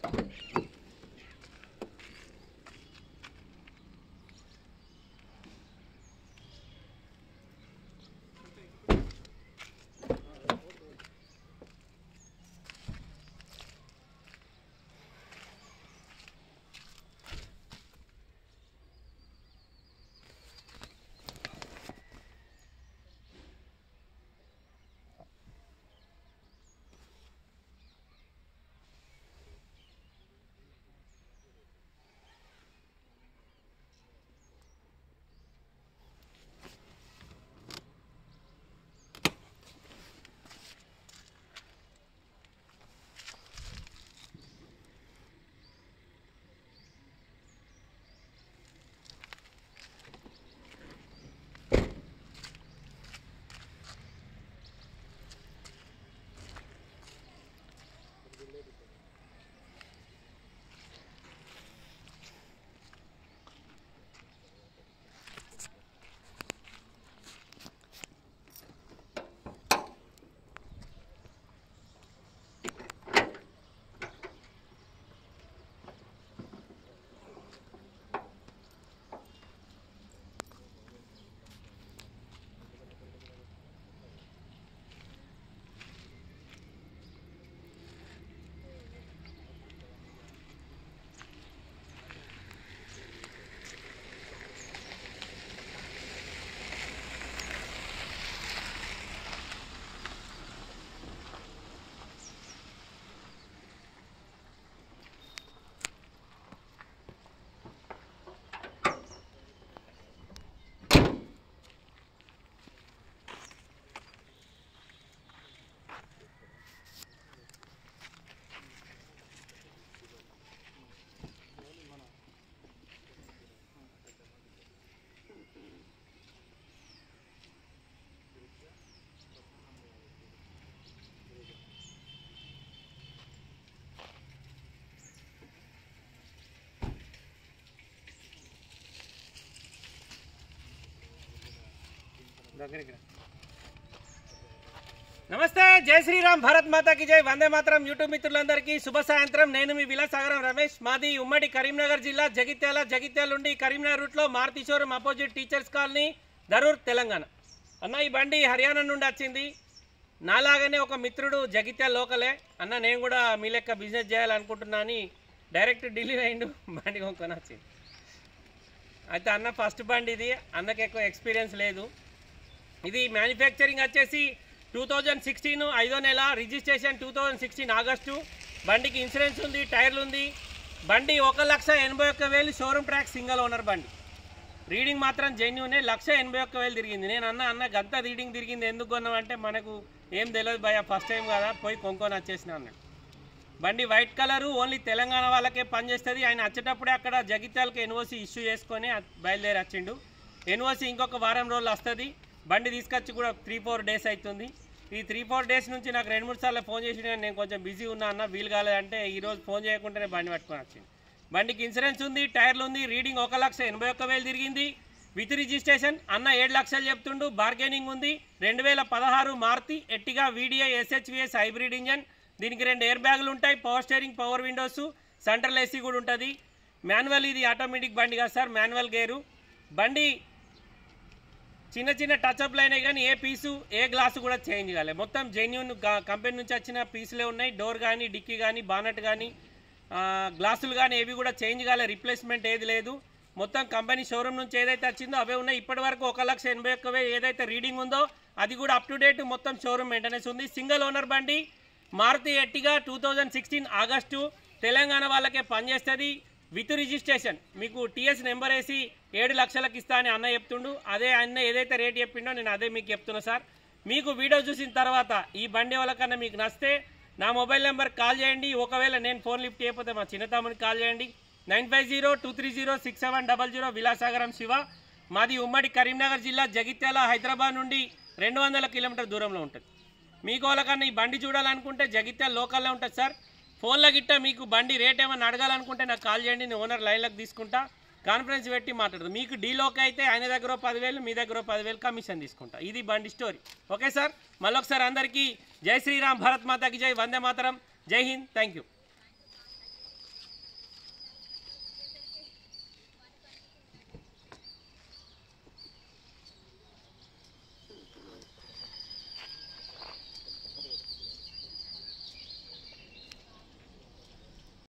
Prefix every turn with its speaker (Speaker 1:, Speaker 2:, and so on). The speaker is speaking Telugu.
Speaker 1: దగ్గరికి రా. నమస్తే జై శ్రీరామ్ భారత్ మాతాకి జై వందే మాత్రం యూట్యూబ్ మిత్రులందరికీ శుభ సాయంత్రం నేను మీ విలాసాగరం రమేష్ మాది ఉమ్మడి కరీంనగర్ జిల్లా జగిత్యాల జగిత్యాల నుండి కరీంనగర్ రూట్లో Maruti showroom opposite teachers colony Darur Telangana అన్న ఈ బండి హర్యానా నుండి వచ్చింది నాలాగానే ఒక మిత్రుడు జగిత్యాల లోకలే అన్న నేను కూడా మీ లెక్క బిజినెస్ చేయాలనుకుంటున్నా అని డైరెక్ట్ ఢిల్లీ అయిండు బండి కొనుక్కొని వచ్చింది అయితే అన్న ఫస్ట్ బండి ఇది అన్నకి ఎక్కువ ఎక్స్పీరియన్స్ లేదు ఇది మ్యానుఫ్యాక్చరింగ్ వచ్చేసి టూ థౌజండ్ సిక్స్టీన్ ఐదో నెల registration two thousand sixteen August బండికి ఇన్సూరెన్స్ ఉంది టైర్లు ఉంది బండి ఒక లక్ష ఎనభై ఒక్క వేలు షోరూమ్ ట్రాక్ సింగల్ ఓనర్ బండి రీడింగ్ మాత్రం జెన్యునే లక్ష ఎనభై ఒక్క వేలు తిరిగింది నేను అన్న అన్న గంత రీడింగ్ తిరిగింది ఎందుకు కొన్నామంటే మనకు ఏం తెలియదు భయ ఫస్ట్ టైం కదా పోయి కొనుక్కొని వచ్చేసిన అన్న బండి వైట్ కలరు ఓన్లీ తెలంగాణ వాళ్ళకే పనిచేస్తుంది ఆయన వచ్చేటప్పుడే అక్కడ జగిత్యాలకు ఎన్ఓసి ఇష్యూ చేసుకొని అ- బయలుదేరి వచ్చిండు ఎన్ఓసి ఇంకొక వారం రోజులు వస్తుంది బండి తీసుకొచ్చి కూడా త్రీ ఫోర్ డేస్ అవుతుంది ఈ త్రీ ఫోర్ డేస్ నుంచి నాకు రెండు మూడు సార్లు ఫోన్ చేసి నేను కొంచెం బిజీ ఉన్నా అన్న వీలు కాలేదంటే ఈరోజు ఫోన్ చేయకుండానే బండి పట్టుకొని వచ్చింది బండికి ఇన్సూరెన్స్ ఉంది టైర్లు ఉంది రీడింగ్ ఒక లక్ష ఎనభై ఒక్క వేలు తిరిగింది విత్ రిజిస్ట్రేషన్ అన్న ఏడు లక్షలు చెప్తుండు బార్గెనింగ్ ఉంది రెండు వేల పదహారు Maruti Ertiga VDI SHVS hybrid engine దీనికి రెండు ఎయిర్ బ్యాగులు ఉంటాయి power steering power windows central AC కూడా ఉంటుంది మాన్యువల్ ఇది ఆటోమేటిక్ బండి కాదు సార్ మాన్యువల్ గేరు బండి చిన్న చిన్న టచ్అప్లు అయినాయి కానీ ఏ పీసు ఏ గ్లాసు కూడా చేంజ్ కాలే మొత్తం జెన్యున్ కంపెనీ నుంచి వచ్చిన పీసులే ఉన్నాయి డోర్ కానీ డిక్కీ కానీ బానట్ కానీ గ్లాసులు కానీ ఏవి కూడా చేంజ్ కాలే రిప్లేస్మెంట్ ఏది లేదు మొత్తం కంపెనీ షోరూమ్ నుంచి ఏదైతే వచ్చిందో అవే ఉన్నాయి ఇప్పటి వరకు ఒక లక్ష ఎనభై ఒక్క వెయ్యి ఏదైతే రీడింగ్ ఉందో అది కూడా అప్ టు డేట్ మొత్తం షోరూమ్ మెయింటెనెన్స్ ఉంది సింగిల్ ఓనర్ బండి Maruti Ertiga two thousand sixteen August Telangana వాళ్ళకే పనిచేస్తుంది విత్ రిజిస్ట్రేషన్ మీకు టీఎస్ నెంబర్ వేసి ఏడు లక్షలకు ఇస్తా అని అన్న చెప్తుండు అదే అన్న ఏదైతే రేట్ చెప్పిండో నేను అదే మీకు చెప్తున్నా సార్ మీకు వీడియో చూసిన తర్వాత ఈ బండి వాళ్ళకన్నా మీకు నచ్చితే నా మొబైల్ నెంబర్ కాల్ చేయండి ఒకవేళ నేను ఫోన్ లిఫ్ట్ చేయకపోతే మా చిన్న తమ్ముడికి కాల్ చేయండి nine five zero two three zero six seven double zero Vilasagaram Shiva మాది ఉమ్మడి కరీంనగర్ జిల్లా జగిత్యాల హైదరాబాద్ నుండి రెండు వందల కిలోమీటర్ దూరంలో ఉంటుంది మీకు వాళ్ళకన్నా ఈ బండి చూడాలనుకుంటే జగిత్యాల లోకల్లో ఉంటుంది సార్ ఫోన్లో గిట్ట మీకు బండి రేట్ ఏమైనా అడగాలనుకుంటే నాకు కాల్ చేయండి నేను ఓనర్ లైన్లోకి తీసుకుంటా కాన్ఫరెన్స్ పెట్టి మాట్లాడదు మీకు డీలోకి అయితే ఆయన దగ్గర ఓ పదివేలు మీ దగ్గర ఓ పదివేలు కమిషన్ తీసుకుంటా ఇది బండి స్టోరీ ఓకే సార్ మళ్ళొకసారి అందరికీ జై శ్రీరామ్ భారత్ మాతాకి జై వందే మాతరం జై హింద్ థ్యాంక్ యూ